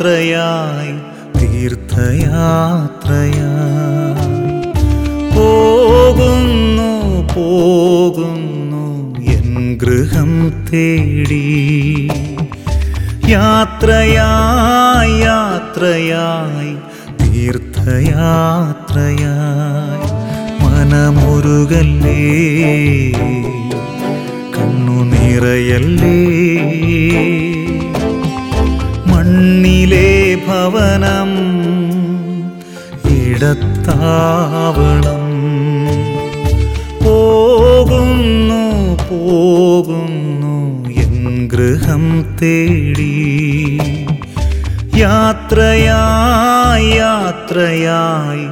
യാത്രയായി തീർത്ഥയാത്രയായി പോകുന്നു പോകുന്നു എൻ ഗൃഹം തേടി യാത്രയായി യാത്രയായി തീർത്ഥയാത്രയായി മനമുരുകല്ലേ കണ്ണു നിറയല്ലേ മണ്ണിലെ ഭവനം ഇടത്താവളം പോകുന്നു പോകുന്നു എൻ ഗൃഹം തേടി യാത്രയായി യാത്രയായി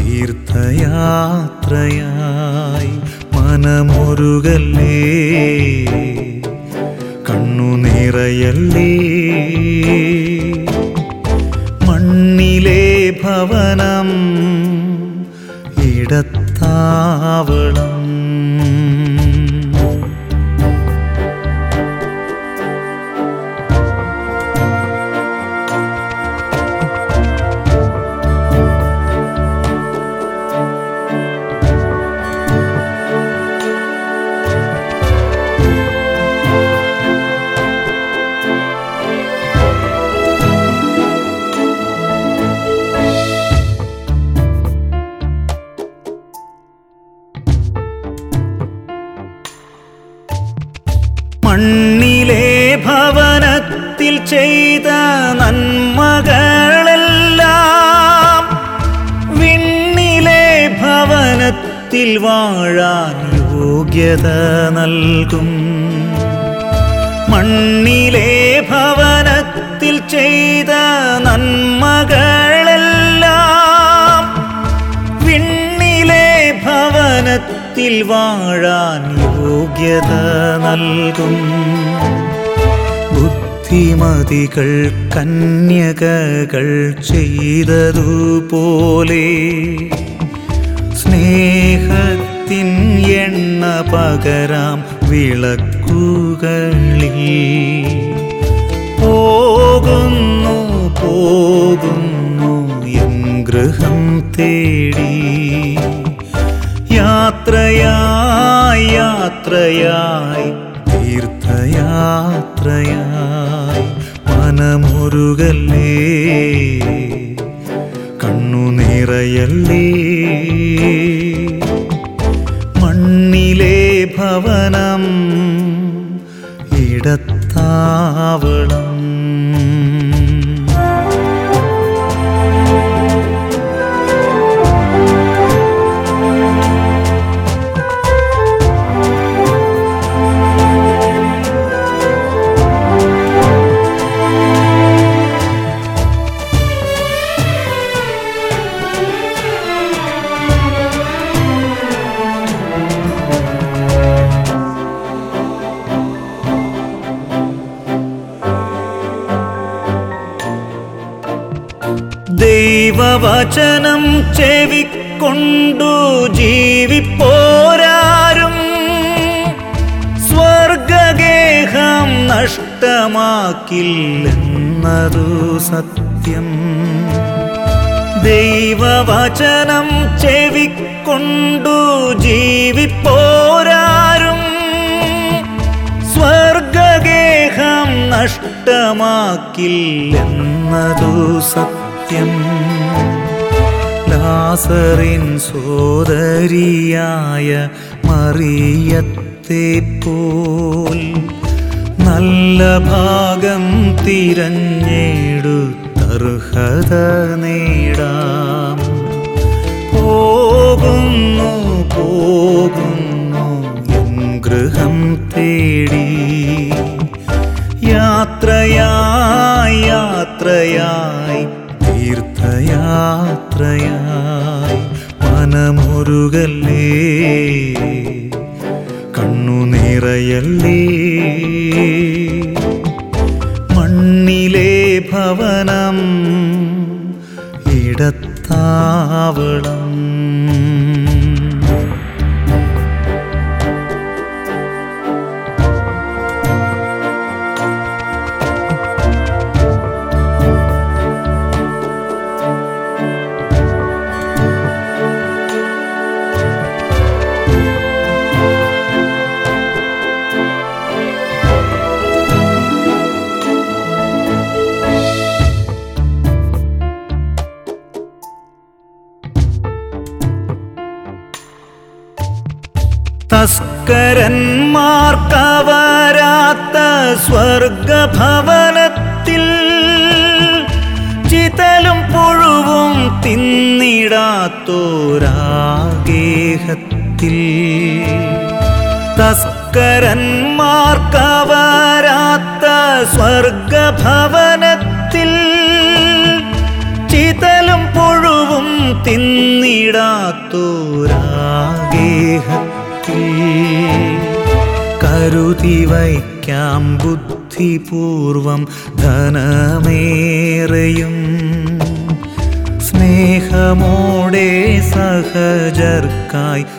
തീർത്ഥയാത്രയായി മനമുരുകല്ലേ കണ്ണു നിറയല്ലേ മണ്ണിലെ ഭവനം ഇടത്താവളം മണ്ണിലെ ഭവനത്തിൽ ചെയ്ത നന്മകളെല്ലാം വിണ്ണിലെ ഭവനത്തിൽ വാഴാൻ യോഗ്യത നൽകും മണ്ണിലെ ഭവനത്തിൽ ചെയ്ത നന്മകളെല്ലാം വിണ്ണിലെ ഭവനത്തിൽ വാഴാൻ യോഗ്യത നൽകും ബുദ്ധിമതികൾ കന്യകകൾ ചെയ്തതുപോലെ സ്നേഹത്തിൻ എണ്ണ പകരാം വിളക്കുകളിൽ പോകുന്നു പോകുന്നു എൻ ഗൃഹം തേടി യാത്രയായി യാത്രയായി തീർത്ഥയാത്രയായി മനമുരുകല്ലേ കണ്ണു നിറയല്ലേ മണ്ണിലെ ഭവനം ഇടത്താവളം ദൈവവചനം ചെവിക്കൊണ്ടു ജീവിപ്പോരാരും സ്വർഗഗേഹം നഷ്ടമാക്കില്ലെന്നതു സത്യം ദൈവവചനം ചെവിക്കൊണ്ടു ജീവിപ്പോരാരും സ്വർഗഗേഹം നഷ്ടമാക്കില്ലെന്നതു സത്യം ലാസറിൻ സോദരിയായ മറിയത്തെ പോൽ നല്ല ഭാഗം തിരഞ്ഞെടുത്തർഹത നേടാം പോകുന്നു പോകുന്നു എൻ ഗൃഹം തേടി യാത്രയായി യാത്രയായി തീർത്ഥയാത്രയായി മനമുരുകല്ലേ കണ്ണു നിറയല്ലേ മണ്ണിലെ ഭവനം ഇടത്താവളം തസ്കരന്മാർക്കവരാത്ത സ്വർഗഭവനത്തിൽ ചിതലും പുഴുവും തിന്നിടാത്തോരാഗേഹത്തിൽ തസ്കരന്മാർക്കവരാത്ത സ്വർഗഭവനത്തിൽ ചിതലും പുഴുവും തിന്നിടാത്തോരാഗേഹത്തിൽ കരുതി വയ്ക്കാം ബുദ്ധിപൂർവം ധനമേറെയും സ്നേഹമോടെ സഹജർക്കായി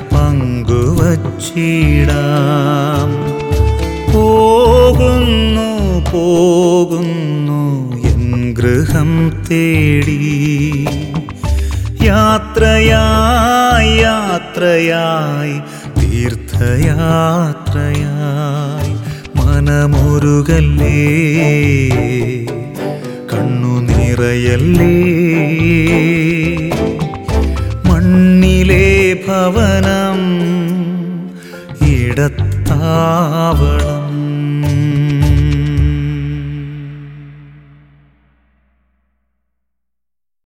പങ്കുവച്ചിടാം പോകുന്നു പോകുന്നു എൻ ഗൃഹം തേടി യാത്രയായി യാത്രയായി തീർത്ഥയാത്രയായി മനമൊരുകല്ലേ കണ്ണു നിറയല്ലേ മണ്ണിലെ ഭവനം ഇടത്താവളം